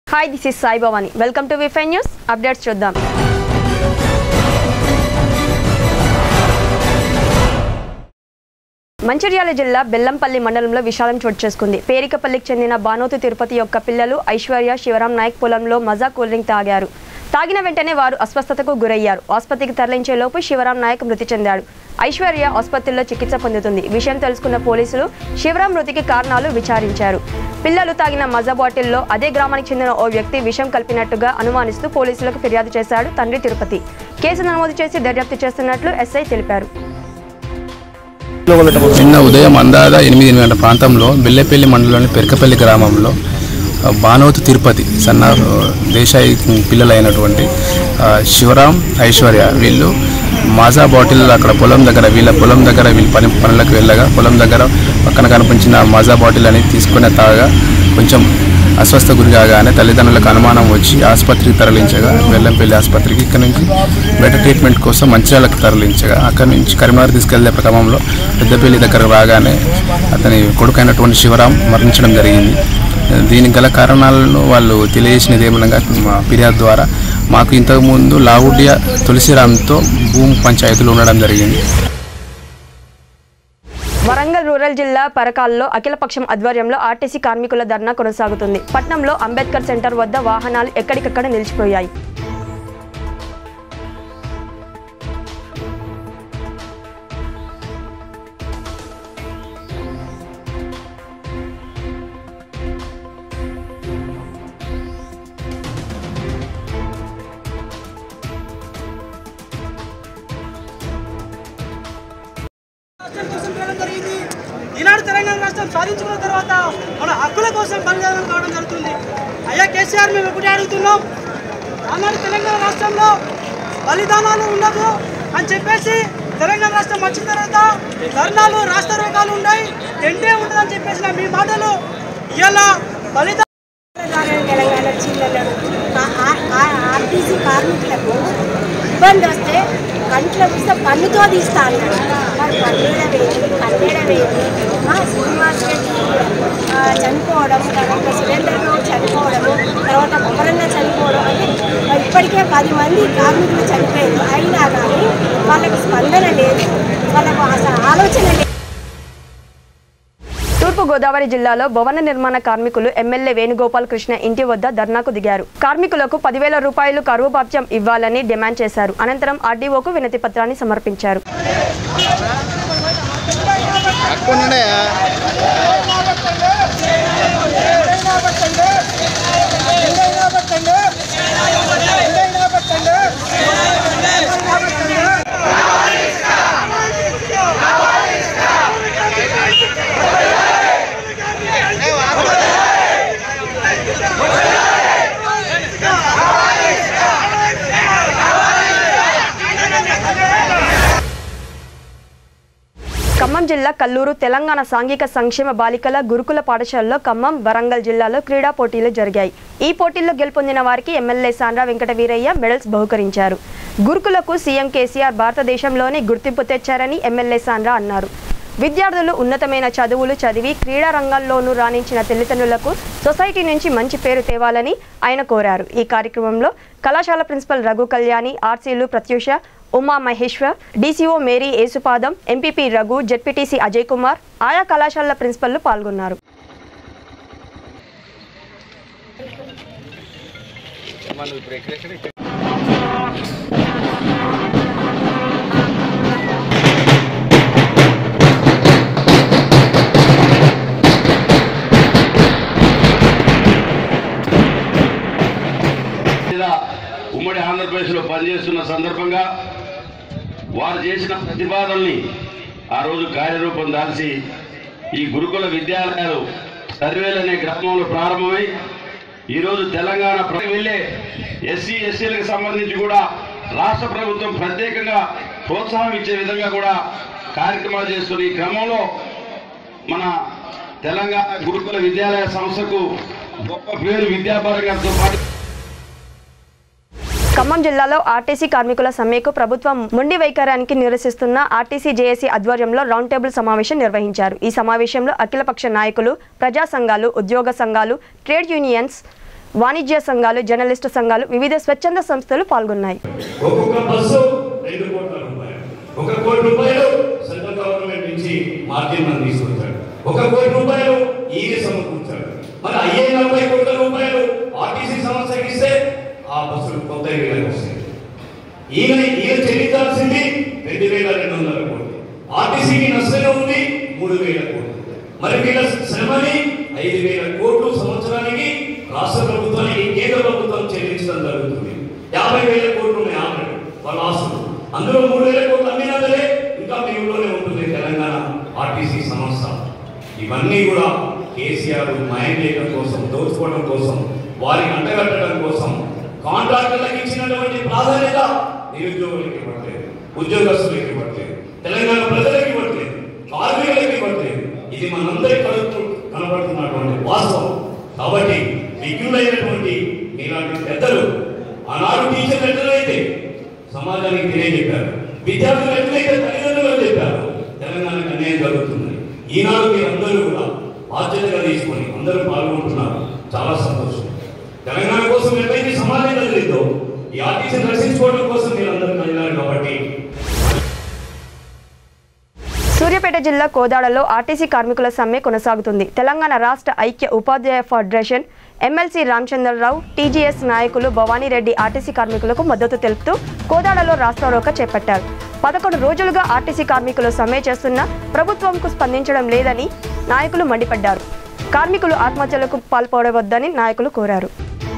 Hi this is Sai Bhavani welcome to విఫై news updates చూద్దాం మంచిర్యాల జిల్లా బెల్లంపల్లి మండలంలో విషాదం చోటు చేసుకుంది పేరికపల్లికి చెందిన బానోతు తిరుపతి యొక్క పిల్లలు ఐశ్వర్య శివరాం నాయక్ పొలంలో మజా కూల్ డ్రింక్ తాగారు తాగిన వెంటనే వారు అస్వస్థతకు గురయ్యారు ఆసుపత్రికి తరలించే లోపు శివరాం నాయక్ మృతి చెందాడు ఐశ్వర్య ఆసుపత్రిలో చికిత్స పొందుతుంది విషయం తెలుసుకున్న పోలీసులు శివరాం మృతికి కారణాలు విచారించారు పిల్లలు తాగిన మజా బాటిల్లో అదే గ్రామానికి చెందిన ఓ వ్యక్తి విషం కలిపినట్టుగా అనుమానిస్తూ పోలీసులకు ఫిర్యాదు చేశాడు తండ్రి తిరుపతి కేసు నమోదు చేసి దర్యాప్తు చేస్తున్నట్లు ఎస్ఐ తెలిపారు నిన్న ఉదయం అందాద ఎనిమిది ఎనిమిది గంటల ప్రాంతంలో బెల్లెపల్లి మండలంలోని పెరకపల్లి గ్రామంలో ఆ, బానోతు తిరుపతి సన్న ఆ, దేశాయి పిల్లలైనటువంటి ఆ, శివరాం ఐశ్వర్య వీళ్ళు మాజా బాటిల్ అక్కడ పొలం దగ్గర వీళ్ళ పొలం దగ్గర వీళ్ళు పని పనులకు వెళ్ళగా పొలం దగ్గర పక్కన కనిపించిన మాజా బాటిల్ అని తీసుకునే తాగా కొంచెం అస్వస్థ గురి కాగానే తల్లిదండ్రులకు అనుమానం వచ్చి ఆసుపత్రికి తరలించగా వెల్లంపల్లి ఆసుపత్రికి ఇక్కడ నుంచి బెటర్ ట్రీట్మెంట్ కోసం మంచిర్యాలకు తరలించగా అక్కడ నుంచి కరీంనగర్ తీసుకెళ్లే క్రమంలో పెద్దపల్లి దగ్గర రాగానే అతని కొడుకైనటువంటి శివరాం మరణించడం జరిగింది దీనికి గల కారణాలను వాళ్ళు తెలియజేసినది ఏమనగా మా ఫిర్యాదు ద్వారా మాకు ఇంతకుముందు లావుడియా తులసిరామ్తో భూమి పంచాయతీలు ఉండడం జరిగింది వరంగల్ రూరల్ జిల్లా పరకాల్లో అఖిలపక్షం ఆధ్వర్యంలో ఆర్టీసీ కార్మికుల ధర్నా కొనసాగుతుంది పట్నంలో అంబేద్కర్ సెంటర్ వద్ద వాహనాలు ఎక్కడికక్కడ నిలిచిపోయాయి రాష్ట్రం కోసం చేయడం జరిగింది ఈనాడు తెలంగాణ రాష్ట్రం సాధించుకున్న తర్వాత మన హక్కుల కోసం బలిదానం కావడం జరుగుతుంది అయ్యా కేసీఆర్ మేము ఒకటి అడుగుతున్నాం ఆనాడు తెలంగాణ రాష్ట్రంలో బలిదానాలు ఉండదు అని చెప్పేసి తెలంగాణ రాష్ట్రం వచ్చిన తర్వాత ధర్నాలు రాష్ట్ర రోగాలు ఉన్నాయి ఎండే ఉండదు అని చెప్పేసిన మీ మాటలు ఇలా బలిదానం తెలంగాణ తెలంగాణ వచ్చిందన్నారు ఆర్టీసీ కార్మికులకు ఇబ్బంది వస్తే కంట్లో చూస్తే పన్నుతో తీస్తా అన్నాడు మరి పన్నెడ వేది పన్నెడ వేది మా శ్రీనివాస్ రెడ్డి ఆ, చనిపోవడం తర్వాత సురేందర్ గౌడ్ చనిపోవడము తర్వాత కుమరన్న చనిపోవడం అంటే మరి ఇప్పటికే పది మంది కార్మికులు చనిపోయారు అయినా కానీ వాళ్ళకు స్పందన లేదు వాళ్ళకు అసలు ఆలోచన లేదు తూర్పు గోదావరి జిల్లాలో భవన నిర్మాణ కార్మికులు ఎమ్మెల్యే వేణుగోపాల్ కృష్ణ ఇంటి వద్ద ధర్నాకు దిగారు కార్మికులకు పదివేల రూపాయలు కరువు భత్యం ఇవ్వాలని డిమాండ్ చేశారు అనంతరం ఆర్డీఓకు వినతి పత్రాన్ని సమర్పించారు ఖమ్మం జిల్లా కల్లూరు తెలంగాణ సాంఘిక సంక్షేమ బాలికల గురుకుల పాఠశాలలో ఖమ్మం వరంగల్ జిల్లాలో క్రీడా పోటీలు జరిగాయి ఈ పోటీల్లో గెలుపొందిన వారికి ఎమ్మెల్యే సాండ్రా వెంకట వీరయ్య మెడల్స్ బహుకరించారు గురుకులకు సీఎం కేసీఆర్ భారతదేశంలోనే గుర్తింపు తెచ్చారని ఎమ్మెల్యే సాండ్రా అన్నారు విద్యార్థులు ఉన్నతమైన చదువులు చదివి క్రీడా రంగంలోనూ రాణించిన తల్లిదండ్రులకు సొసైటీ నుంచి మంచి పేరు తేవాలని ఆయన కోరారు ఈ కార్యక్రమంలో కళాశాల ప్రిన్సిపల్ రఘు కళ్యాణి ఆర్సీలు Pratyusha Uma Maheshwar DCO Mary Yesupadam MPP Raghu ZPTC Ajay Kumar ఆయా కళాశాలల ప్రిన్సిపల్లు పాల్గొన్నారు మీద ఉమ్మడి ఆంధ్రప్రదేశ్లో పనిచేస్తున్న సందర్భంగా వారు చేసిన ప్రతిపాదనల్ని ఆ రోజు కార్యరూపం దాల్చి ఈ గురుకుల విద్యాలయాలు సర్వేలు అనే గ్రామంలో ప్రారంభమై ఈరోజు తెలంగాణ ప్ర- వెళ్ళే ఎస్సీ ఎస్సీలకు సంబంధించి కూడా రాష్ట్ర ప్రభుత్వం ప్రత్యేకంగా ప్రోత్సాహం ఇచ్చే విధంగా కూడా కార్యక్రమాలు చేస్తున్న ఈ క్రమంలో మన తెలంగాణ గురుకుల విద్యాలయ సంస్థకు గొప్ప పేరు విద్యాపరంగాతో పాటు ఖమ్మం జిల్లాలో ఆర్టీసీ కార్మికుల సమ్మెకు ప్రభుత్వం మొండి వైఖరానికి నిరసిస్తున్న ఆర్టీసీ జేఏసీ ఆధ్వర్యంలో రౌండ్ టేబుల్ సమావేశం నిర్వహించారు ఈ సమావేశంలో అఖిలపక్ష నాయకులు ప్రజా సంఘాలు ఉద్యోగ సంఘాలు ట్రేడ్ యూనియన్స్ వాణిజ్య సంఘాలు జర్నలిస్టు సంఘాలు వివిధ స్వచ్ఛంద సంస్థలు పాల్గొన్నాయి ఒక్కొక్క బస్సు రెండు కోట్ల రూపాయలు ఒక కోటి రూపాయలు సెంట్రల్ గవర్నమెంట్ నుంచి మార్జిన్ మనం తీసుకొచ్చాడు ఒక కోటి రూపాయలు ఈయన సమకూర్చాడు మరి అయ్యే నలభై కోట్ల రూపాయలు ఆర్టీసీ సంస్థకి ఇస్తే ఆ బస్సులు కొత్త వేలకు వస్తాయి ఈయన ఈయన చెల్లించాల్సింది రెండు వేల రెండు వందల కోట్లు ఆర్టీసీకి నష్టంగా ఉంది మూడు వేల కోట్లు మరి వీళ్ళ శ్రమని ఐదు వేల కోట్లు సంవత్సరానికి రాష్ట్ర ప్రభుత్వానికి కేంద్ర ప్రభుత్వం చెల్లించడం జరుగుతుంది యాభై వేల కోట్లు ఉన్నాయి ఆల్రెడీ వాళ్ళ ఆస్తులు అందులో మూడు వేల కోట్లు అమ్మినదే ఇంకా మిగులులోనే ఉంటుంది తెలంగాణ ఆర్టీసీ సంస్థ ఇవన్నీ కూడా కేసీఆర్ మాయం చేయడం కోసం దోచుకోవడం కోసం వారికి అంటగట్టడం కోసం కాంట్రాక్టర్లకు ఇచ్చినటువంటి ప్రాధాన్యత నిరుద్యోగులకు ఇవ్వట్లేదు ఉద్యోగస్తులకు ఇవ్వట్లేదు తెలంగాణ ప్రజలకు ఇవ్వట్లేదు కార్మికులకు ఇవ్వట్లేదు ఇది మనందరి కడుపు కనబడుతున్నటువంటి వాస్తవం కాబట్టి విజ్ఞులైనటువంటి మీలాంటి పెద్దలు ఆనాడు టీచర్లు ఎట్లయితే సమాజానికి తెలియజెప్పారు విద్యార్థులు ఎట్లయితే తల్లిదండ్రులు చెప్పారు తెలంగాణకు అన్యాయం జరుగుతుంది ఈనాడు మీరందరూ కూడా బాధ్యతగా తీసుకొని అందరూ పాల్గొంటున్నారు చాలా సంతోషం తెలంగాణ కోసం ఎట్లయితే సమాజం కదిలిందో ఈ ఆర్టీసీని రక్షించుకోవడం కోసం మీరందరూ కదిలారు కాబట్టి సూర్యాపేట జిల్లా కోదాడలో ఆర్టీసీ కార్మికుల సమ్మె కొనసాగుతుంది తెలంగాణ రాష్ట్ర ఐక్య ఉపాధ్యాయ ఫెడరేషన్ ఎమ్మెల్సీ రామచంద్రరావు టీజీఎస్ నాయకులు భవానీరెడ్డి ఆర్టీసీ కార్మికులకు మద్దతు తెలుపుతూ కోదాడలో రాస్తారోక చేపట్టారు పదకొండు రోజులుగా ఆర్టీసీ కార్మికులు సమ్మె చేస్తున్నా ప్రభుత్వంకు స్పందించడం లేదని నాయకులు మండిపడ్డారు కార్మికులు ఆత్మహత్యలకు పాల్పడవద్దని నాయకులు కోరారు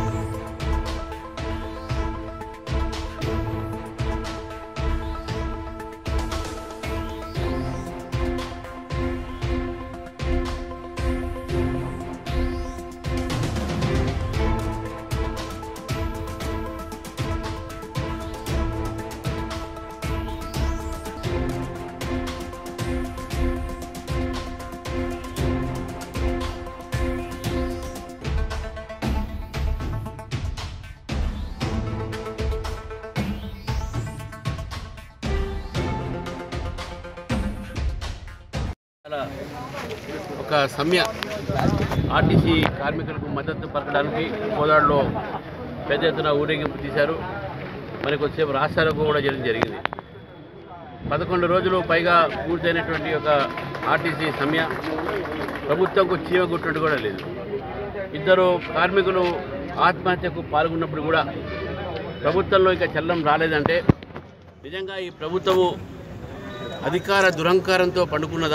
ఒక సమ్య ఆర్టీసీ కార్మికులకు మద్దతు పలకడానికి కోదాడులో పెద్ద ఎత్తున ఊరేగింపు తీశారు మరి కొద్దిసేపు రాష్ట్రాలకు కూడా చేయడం జరిగింది పదకొండు రోజులు పైగా పూర్తయినటువంటి ఒక ఆర్టీసీ సమ్య ప్రభుత్వంకు చీమగుట్టినట్టు కూడా లేదు ఇద్దరు కార్మికులు ఆత్మహత్యకు పాల్గొన్నప్పుడు కూడా ప్రభుత్వంలో ఇంకా చలనం రాలేదంటే నిజంగా ఈ ప్రభుత్వము అధికార దురహంకారంతో పండుకున్నదా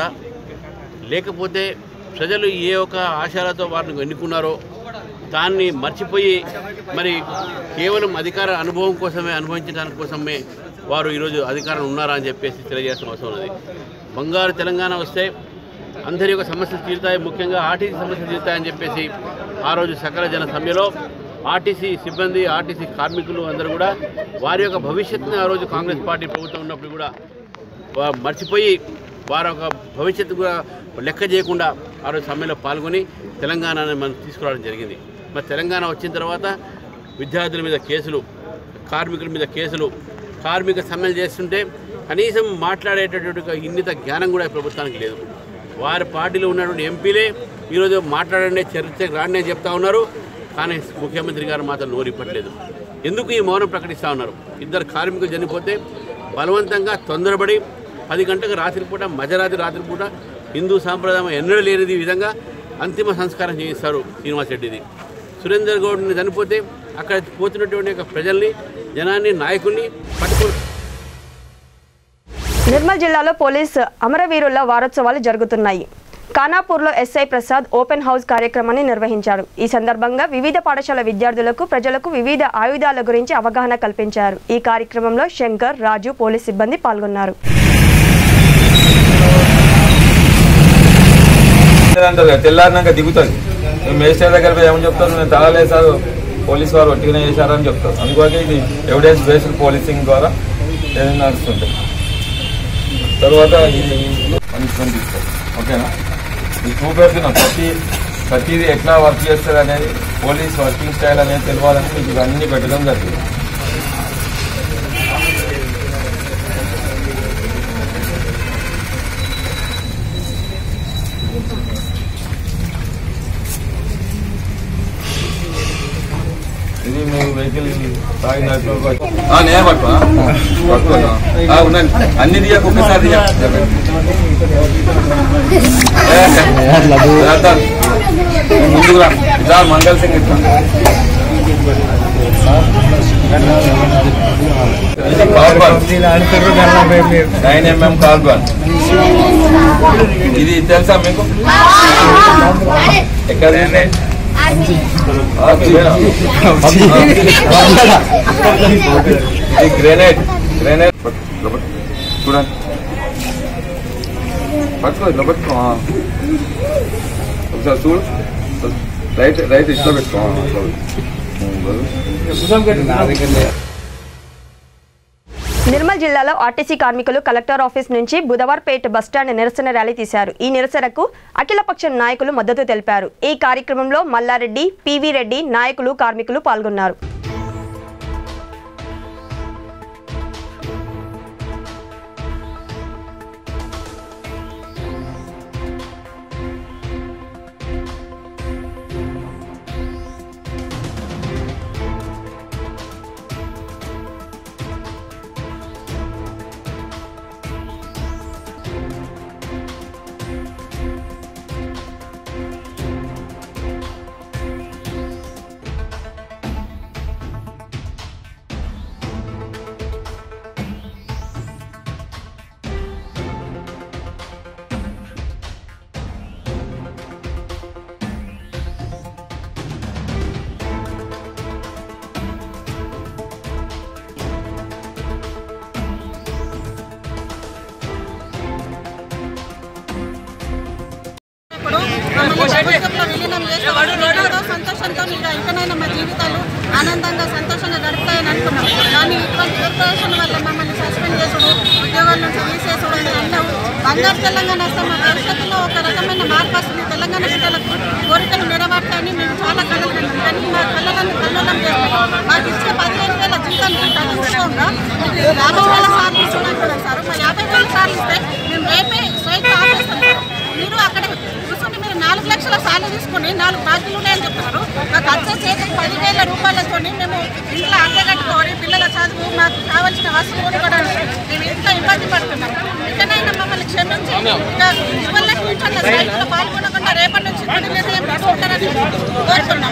లేకపోతే ప్రజలు ఏ ఒక ఆశాలతో వారిని ఎన్నుకున్నారో దాన్ని మర్చిపోయి మరి కేవలం అధికార అనుభవం కోసమే అనుభవించడానికి కోసమే వారు ఈరోజు అధికారం ఉన్నారా అని చెప్పేసి తెలియజేసిన అవసరం ఉన్నది బంగారు తెలంగాణ వస్తే అందరి యొక్క సమస్యలు తీరుతాయి ముఖ్యంగా ఆర్టీసీ సమస్యలు తీరుతాయని చెప్పేసి ఆ రోజు సకల జన సమ్మెలో ఆర్టీసీ సిబ్బంది ఆర్టీసీ కార్మికులు అందరూ కూడా వారి యొక్క భవిష్యత్తుని ఆ రోజు కాంగ్రెస్ పార్టీ ప్రభుత్వం ఉన్నప్పుడు కూడా వా- మర్చిపోయి వారి యొక్క భవిష్యత్తు కూడా లెక్క చేయకుండా ఆ రోజు సమ్మెలో పాల్గొని తెలంగాణని మనం తీసుకురావడం జరిగింది మరి తెలంగాణ వచ్చిన తర్వాత విద్యార్థుల మీద కేసులు కార్మికుల మీద కేసులు కార్మిక సమ్మెలు చేస్తుంటే కనీసం మాట్లాడేటటువంటి ఒక ఇన్నిత జ్ఞానం కూడా ఈ ప్రభుత్వానికి లేదు వారి పార్టీలో ఉన్నటువంటి ఎంపీలే ఈరోజు మాట్లాడండి చర్చకు రాండి అని చెప్తా ఉన్నారు కానీ ముఖ్యమంత్రి గారు మాత్రం నోరిప్పట్లేదు ఎందుకు ఈ మౌనం ప్రకటిస్తూ ఉన్నారు ఇద్దరు కార్మికులు చనిపోతే బలవంతంగా తొందరపడి పది గంటలకు రాత్రిపూట మధ్యరాత్రి రాత్రిపూట హిందూ సాంప్రదాయం ఎన్నడూ లేనిది ఈ విధంగా అంతిమ సంస్కారం చేయిస్తారు శ్రీనివాస్ రెడ్డిది సురేందర్ గౌడ్ని చనిపోతే అక్కడ పోతున్నటువంటి యొక్క ప్రజల్ని జనాన్ని నాయకుల్ని పట్టుకొని నిర్మల్ జిల్లాలో పోలీస్ అమరవీరుల వారోత్సవాలు జరుగుతున్నాయి ఖానాపూర్లో ఎస్ఐ ప్రసాద్ ఓపెన్ హౌస్ కార్యక్రమాన్ని నిర్వహించారు ఈ సందర్భంగా వివిధ పాఠశాల విద్యార్థులకు ప్రజలకు వివిధ ఆయుధాల గురించి అవగాహన కల్పించారు ఈ కార్యక్రమంలో శంకర్ రాజు పోలీస్ సిబ్బంది పాల్గొన్నారు అంటారు కదా, తెల్లారినాక దిగుతుంది మేము మేస్టర్ దగ్గర పోయి ఏమని చెప్తారు నేను తగలేసారు పోలీస్ వారు ఒట్టిగానే చేశారని చెప్తారు అందుకోసం ఇది ఎవిడెన్స్ బేస్డ్ పోలీసింగ్ ద్వారా ఏదైనా నడుస్తుంటాయి తర్వాత ఇది పనిష్మెంట్ ఇస్తారు ఓకేనా ఇది చూపెడుతున్నాం ప్రతి ప్రతిదీ ఎట్లా వర్క్ చేస్తారు అనేది పోలీస్ వర్కింగ్ స్టైల్ అనేది తెలియాలని మీకు ఇవన్నీ పెట్టడం జరిగింది వెహికల్ తాగి నడిపి నేను పట్టుకో పట్టుకోదా ఉండండి అన్ని తీయక ఒక్కసారి తీయ ముందుకు రా ఇదా మంగళ సింగ్ ఇట్లా ఇది కార్బన్ నైన్ ఎంఎం కార్బన్ ఇది తెలుసా మీకు ఎక్కడ ఉంది? ఆ, ఇదేనా? ఇది గ్రెనేడ్ గ్రెనేడ్ పట్టు, పట్టు. చూడండి పట్టుకో ఇట్లా పట్టుకో ఆ. ఒకసారి చూడు రైట్ రైట్ ఇట్లా పెట్టుకో ఆ, ఇట్లా పెట్టుకో. నిర్మల్ జిల్లాలో ఆర్టీసీ కార్మికులు కలెక్టర్ ఆఫీస్ నుంచి బుధవార్పేట్ బస్టాండ్ నిరసన ర్యాలీ తీశారు ఈ నిరసనకు అఖిలపక్షం నాయకులు మద్దతు తెలిపారు ఈ కార్యక్రమంలో మల్లారెడ్డి పివి రెడ్డి నాయకులు కార్మికులు పాల్గొన్నారు ఇప్పుడు మమ్మల్ని ప్రభుత్వంలో విలీనం చేస్తామని ఎంతో సంతోషంతో ఇంకా ఇంకనైనా మా జీవితాలు ఆనందంగా సంతోషంగా గడుపుతాయని అనుకున్నాం కానీ ఇటువంటి డిప్రెషన్ వల్ల మమ్మల్ని సస్పెండ్ చేసుడు ఉద్యోగాల నుంచి తీసేసుడు అన్నవు బంగారు తెలంగాణ వస్తే మా భవిష్యత్తులో ఒక రకమైన మార్పు వస్తుంది తెలంగాణ బిడ్డలకు కోరికలు నెరవేర్తాయని మేము చాలా కలలు కన్నాం. కానీ మా కళ్ళలను కల్లోలం చేస్తాం మాకు ఇచ్చే పదిహేను వేల జీతానికి తగ్గించకుండా యాభై వేల సార్లు ఇస్తున్నాం కదా సార్ మా యాభై వేల సార్లు ఇస్తే మేము రేపే స్వైట్ ఆపేస్తాం మీరు అక్కడ కూర్చొని మీరు నాలుగు లక్షల సార్లు తీసుకుని నాలుగు బాకీలు ఉన్నాయని చెప్తున్నారు మాకు వచ్చే చేతికి పదివేల రూపాయలతో మేము ఇంట్లో అద్దె కట్టుకోవాలి పిల్లల చదువు మాకు కావాల్సిన వస్తువులు కొనుక్కోవడానికి మేము ఇంట్లో ఇబ్బంది పడుతున్నాం ఇకనైనా మమ్మల్ని క్షమించి ఇంకా ఇవాళ నుంచి అన్న సైకిల్లో పాల్గొనకుండా రేపటి నుంచి కొన్ని నిర్ణయం తీసుకుంటారని కోరుతున్నాం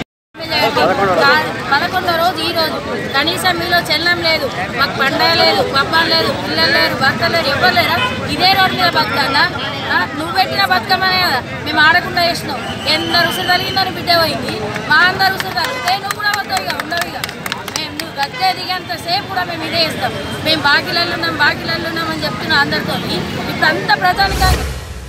పదకొండో రోజు ఈ రోజు కనీసం మీలో చెల్లం లేదు మాకు పండగ లేదు పబ్బం లేదు పిల్లలు లేరు భర్తలు లేరు ఎవరు లేరా ఇదే రోడ్డు మీద బతుకన్నా ఆ, నువ్వు పెట్టిన బతుకమ్మనే కదా మేము ఆడకుండా చేసినావు ఎందరు ఉసురు తగిలిందని బిడ్డ పోయింది మా అందరు ఉసురు తగిలితే నువ్వు కూడా వద్దావు ఇక ఉండవు ఇక మేము నువ్వు గద్దె దిగేంత సేపు కూడా మేము ఇదే ఇస్తాం మేము బాకీలలో ఉన్నాం బాకీలలో ఉన్నాం అని చెప్తున్నాం అందరితో ఇప్పుడు అంత ప్రజానికానికి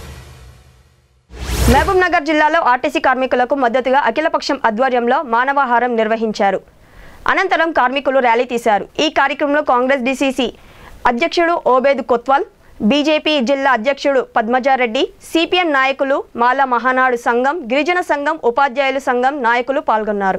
మహబూబ్ నగర్ జిల్లాలో ఆర్టీసీ కార్మికులకు మద్దతుగా అఖిలపక్షం ఆధ్వర్యంలో మానవాహారం నిర్వహించారు అనంతరం కార్మికులు ర్యాలీ తీశారు ఈ కార్యక్రమంలో కాంగ్రెస్ డీసీసీ అధ్యక్షుడు ఓబేద్ కొత్వాల్ బీజేపీ జిల్లా అధ్యక్షుడు పద్మజారెడ్డి సిపిఎం నాయకులు మాల మహానాడు సంఘం గిరిజన సంఘం ఉపాధ్యాయుల సంఘం నాయకులు పాల్గొన్నారు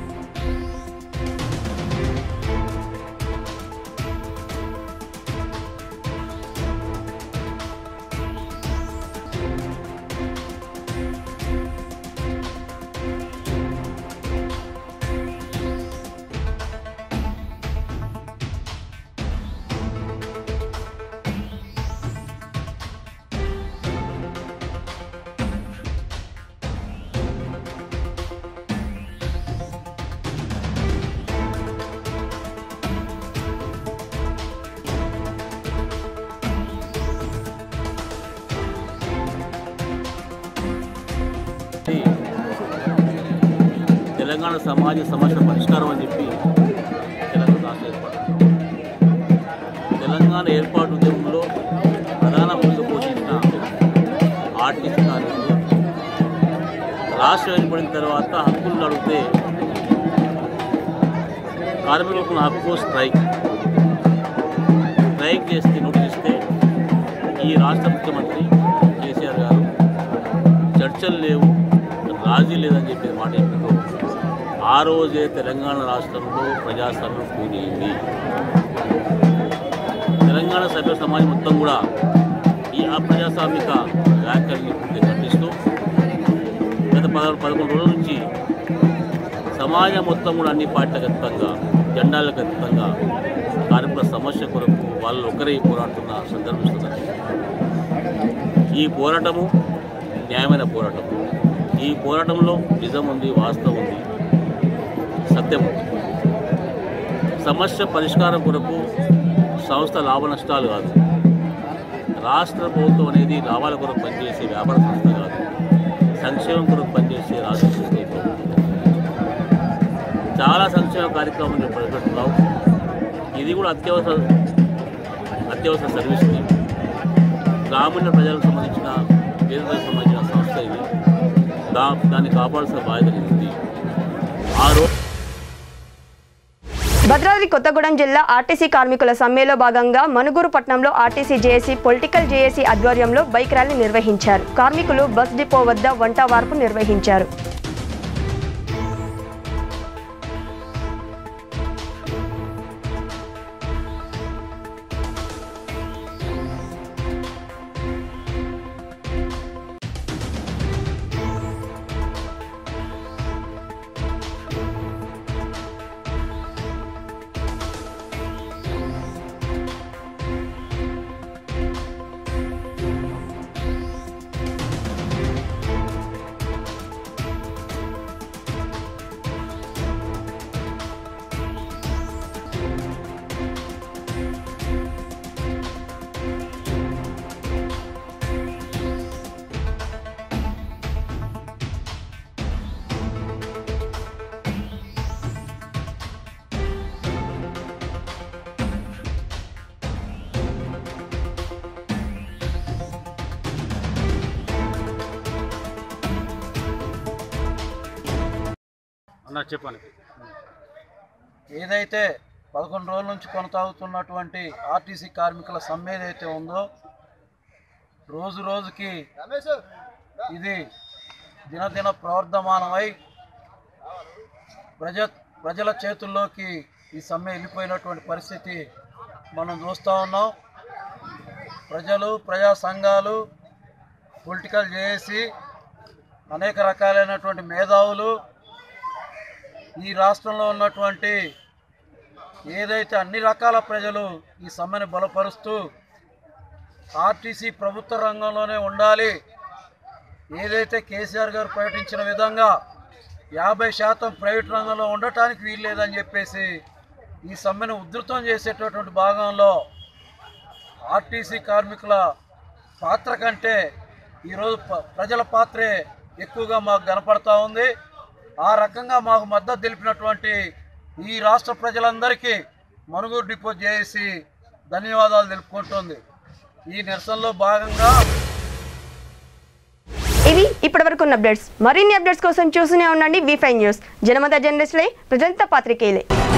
తెలంగాణ సమాజ సమస్య పరిష్కారం అని చెప్పి తెలంగాణ రాష్ట్ర ఏర్పాటు తెలంగాణ ఏర్పాటు ఉద్యమంలో ప్రధాన భూమిక పోషించిన ఆర్టీసీ కార్మికులు రాష్ట్రం ఏర్పడిన తర్వాత హక్కులు అడిగితే కార్మికులకు ఉన్న హక్కు స్ట్రైక్ స్ట్రైక్ చేస్తే నోటీస్ ఇస్తే ఈ రాష్ట్ర ముఖ్యమంత్రి కేసీఆర్ గారు చర్చలు లేవు రాజీ లేదని చెప్పి మాట చెప్పారు ఆ రోజే తెలంగాణ రాష్ట్రంలో ప్రజాస్వామ్యం కూలింది తెలంగాణ సభ్య సమాజం మొత్తం కూడా ఈ అప్రజాస్వామిక వ్యాఖ్యల్ని పూర్తి ఖండిస్తూ గత పద పదకొండు రోజుల నుంచి సమాజం మొత్తం కూడా అన్ని పార్టీలకు అతీతంగా జెండాలకు అతీతంగా కార్మికుల సమస్య కొరకు వాళ్ళు ఒకరే పోరాడుతున్న సందర్భిస్తున్నారు ఈ పోరాటము న్యాయమైన పోరాటం ఈ పోరాటంలో నిజం ఉంది వాస్తవం ఉంది సత్యం ఉంది సమస్య పరిష్కారం కొరకు సంస్థ లాభ నష్టాలు కాదు రాష్ట్ర ప్రభుత్వం అనేది లాభాల కొరకు పనిచేసే వ్యాపార సంస్థ కాదు సంక్షేమం కొరకు పనిచేసే రాష్ట్ర సంస్థ ఈ ప్రభుత్వం చాలా సంక్షేమ కార్యక్రమాలు ప్రవేశపెడుతున్నావు ఇది కూడా అత్యవసర అత్యవసర సర్వీస్ ఇది గ్రామీణ ప్రజలకు సంబంధించిన పేదలకు సంబంధించిన సంస్థ ఇది దా దాన్ని కాపాడాల్సిన బాధ్యత నీది ఉంది ఆ రోజు భద్రాద్రి కొత్తగూడెం జిల్లా ఆర్టీసీ కార్మికుల సమ్మెలో భాగంగా మనుగూరు పట్టణంలో ఆర్టీసీ జేఏసీ పొలిటికల్ జేఏసీ ఆధ్వర్యంలో బైక్ ర్యాలీ నిర్వహించారు కార్మికులు బస్ డిపో వద్ద వంట వార్పు నిర్వహించారు అన్న చెప్పండి ఏదైతే పదకొండు రోజుల నుంచి కొనసాగుతున్నటువంటి ఆర్టీసీ కార్మికుల సమ్మె ఏదైతే ఉందో రోజు రోజుకి ఇది దినదిన ప్రవర్ధమానమై ప్రజ ప్రజల చేతుల్లోకి ఈ సమ్మె వెళ్ళిపోయినటువంటి పరిస్థితి మనం చూస్తూ ఉన్నాం ప్రజలు ప్రజా సంఘాలు పొలిటికల్ చేసి అనేక రకాలైనటువంటి మేధావులు ఈ రాష్ట్రంలో ఉన్నటువంటి ఏదైతే అన్ని రకాల ప్రజలు ఈ సమ్మెను బలపరుస్తూ ఆర్టీసీ ప్రభుత్వ రంగంలోనే ఉండాలి ఏదైతే కేసీఆర్ గారు ప్రకటించిన విధంగా యాభై శాతం ప్రైవేట్ రంగంలో ఉండటానికి వీలు లేదని చెప్పేసి ఈ సమ్మెను ఉధృతం చేసేటటువంటి భాగంలో ఆర్టీసీ కార్మికుల పాత్ర కంటే ఈరోజు ప- ప్రజల పాత్రే ఎక్కువగా మాకు కనపడతా ఉంది ఆ రకంగా మాకు మద్దతు తెలిపినటువంటి ఈ రాష్ట్ర ప్రజలందరికీ మనుగూరు డిపో చేసి ధన్యవాదాలు తెలుపుకుంటుంది ఈ నిరసనలో భాగంగా ఇవి ఇప్పటివరకు ఉన్న అప్డేట్స్ మరిన్ని అప్డేట్స్ కోసం చూస్తూనే ఉండండి వి ఫైవ్ న్యూస్ జనమత జర్నలిస్టులే ప్రజంత పాత్రికేయులే